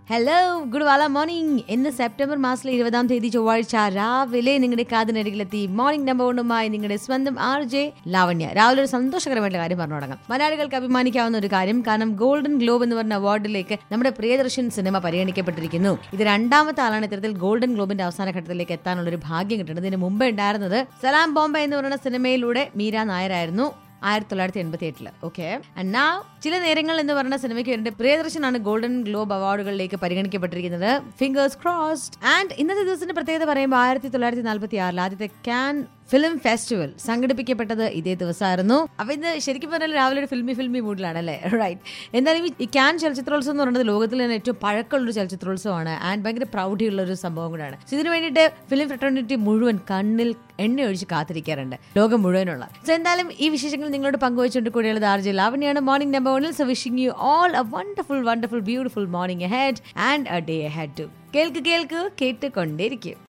hello good വാല morning ഇന്ന് September മാസത്തിലെ ഇരുപതാം തീയതി ചൊവ്വാഴ്ച രാവിലെ നിങ്ങളുടെ കാതിനരികിലെത്തി മോർണിംഗ് നമ്പർ വണ്ണുമായി നിങ്ങളുടെ സ്വന്തം ആർ ജെ ലാവണ്യ രാവിലെ ഒരു സന്തോഷകരമായിട്ടുള്ള കാര്യം പറഞ്ഞു തുടങ്ങാം മലയാളികൾക്ക് അഭിമാനിക്കാവുന്ന ഒരു കാര്യം കാരണം ഗോൾഡൻ ഗ്ലോബ് എന്ന് പറഞ്ഞ അവാർഡിലേക്ക് നമ്മുടെ പ്രിയദർശൻ സിനിമ പരിഗണിക്കപ്പെട്ടിരിക്കുന്നു ഇത് രണ്ടാമത്തെ ആളാണ് ഇത്തരത്തിൽ ഗോൾഡൻ ഗ്ലോബിന്റെ അവസാന ഘട്ടത്തിലേക്ക് എത്താനുള്ള ഒരു ഭാഗ്യം കിട്ടുന്നത് ഇതിന് മുമ്പ് ഉണ്ടായിരുന്നത് സലാം ബോംബെ എന്ന് പറയുന്ന സിനിമയിലൂടെ മീര നായരായിരുന്നു ആയിരത്തി തൊള്ളായിരത്തി എൺപത്തി എട്ടില് ഓക്കെ നാ ചില നേരങ്ങൾ എന്ന് പറയുന്ന സിനിമയ്ക്ക് വേണ്ടി പ്രിയദർശനാണ് ഗോൾഡൻ ഗ്ലോബ് അവാർഡുകളിലേക്ക് പരിഗണിക്കപ്പെട്ടിരിക്കുന്നത് ഫിംഗേഴ്സ് ക്രോസ്ഡ് ആൻഡ് ഇന്നത്തെ ദിവസത്തിന്റെ പ്രത്യേകത പറയുമ്പോൾ ആയിരത്തി തൊള്ളായിരത്തി നാൽപ്പത്തി ആറിൽ ആദ്യത്തെ ക്യാൻ ഫിലിം ഫെസ്റ്റിവൽ സംഘടിപ്പിക്കപ്പെട്ടത് ഇതേ ദിവസമായിരുന്നു അപ്പൊ ഇന്ന് ശരിക്കും പറഞ്ഞാൽ രാവിലെ ഒരു ഫിൽമി ഫിൽമി മൂഡിലാണ് അല്ലേ റൈറ്റ് എന്തായാലും ഈ- ഈ ക്യാൻ ചലച്ചിത്രോത്സവം എന്ന് പറയുന്നത് ലോകത്തിലെ തന്നെ ഏറ്റവും പഴക്കമുള്ള ഒരു ചലച്ചിത്രോത്സവമാണ് ആൻഡ് ഭയങ്കര പ്രൗഢിയുള്ള ഒരു സംഭവം കൂടാണ് So ഇതിനു വേണ്ടിയിട്ട് ഫിലിം ഫ്രട്ടേണിറ്റി മുഴുവൻ കണ്ണിൽ എണ്ണ ഒഴിച്ച് കാത്തിരിക്കാറുണ്ട് ലോകം മുഴുവനുള്ള സോ എന്തായാലും ഈ വിശേഷങ്ങൾ നിങ്ങളോട് പങ്കുവച്ചുകൊണ്ട് കൂടിയുള്ളത് ആർജി ലാവണ്യാണ് മോർണിംഗ് നമ്പർ വണ്ണിൽ so wishing you all a wonderful wonderful beautiful morning head and a day head to കേൾക്ക് കേൾക്ക് കേട്ടുകൊണ്ടേയിരിക്കും